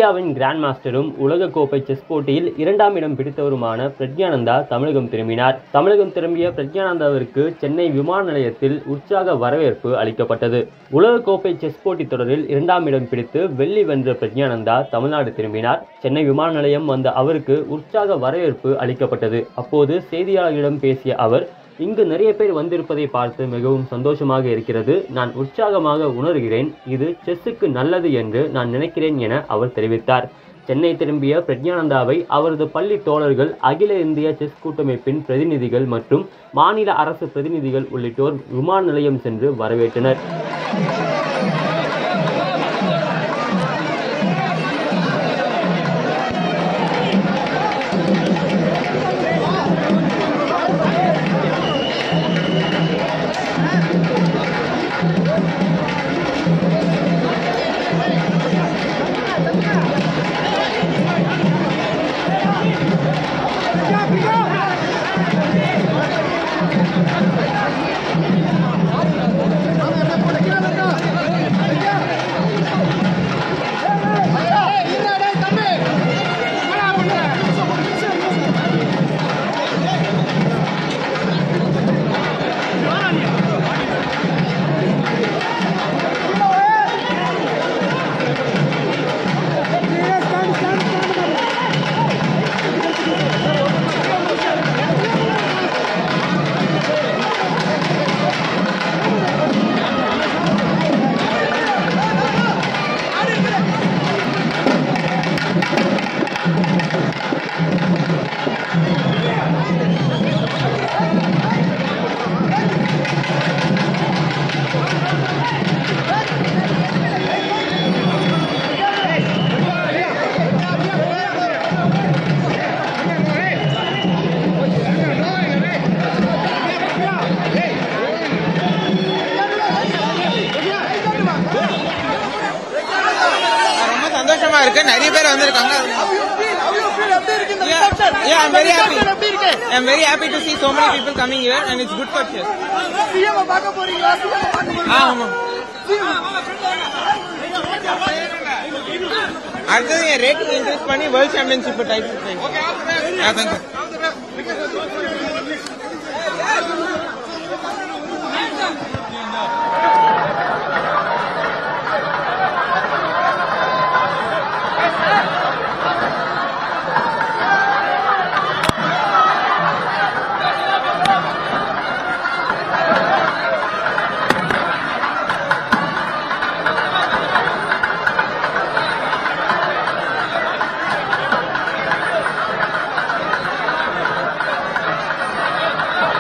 இந்தியாவின் கிராண்ட் மாஸ்டரும் உலகக்கோப்பை செஸ் போட்டியில் இரண்டாம் இடம் பிடித்தவருமான பிரக்ஞானந்தா தமிழகம் திரும்பினார் தமிழகம் திரும்பிய பிரக்ஞானந்தாவிற்கு சென்னை விமான நிலையத்தில் உற்சாக வரவேற்பு அளிக்கப்பட்டது உலகக்கோப்பை செஸ் போட்டி தொடரில் இரண்டாம் இடம் பிடித்து வெள்ளி வென்ற பிரக்ஞானந்தா தமிழ்நாடு திரும்பினார் சென்னை விமான நிலையம் வந்த அவருக்கு உற்சாக வரவேற்பு அளிக்கப்பட்டது அப்போது செய்தியாளர்களிடம் பேசிய அவர் இங்கு நிறைய பேர் வந்திருப்பதை பார்த்து மிகவும் சந்தோஷமாக இருக்கிறது நான் உற்சாகமாக உணர்கிறேன் இது செஸ்ஸுக்கு நல்லது என்று நான் நினைக்கிறேன் என அவர் தெரிவித்தார் சென்னை திரும்பிய பிரக்ஞானந்தாவை அவரது பள்ளி தோழர்கள் அகில இந்திய செஸ் கூட்டமைப்பின் பிரதிநிதிகள் மற்றும் மாநில அரசு பிரதிநிதிகள் உள்ளிட்டோர் விமான நிலையம் சென்று வரவேற்றனர் ரொம்ப சந்தோஷமா இருக்கு நிறைய பேர் வந்திருக்காங்க Yeah, yeah, I'm very happy. I'm very happy to see so many people coming here and it's good for chess. ஆ, ஆமா. அடுத்தது என் ரேட்டிங் இன்க்ரீஸ் பண்ணி வேர்ல்ட் சாம்பியன்ஷிப் டைட்டில் தேங்க்யூ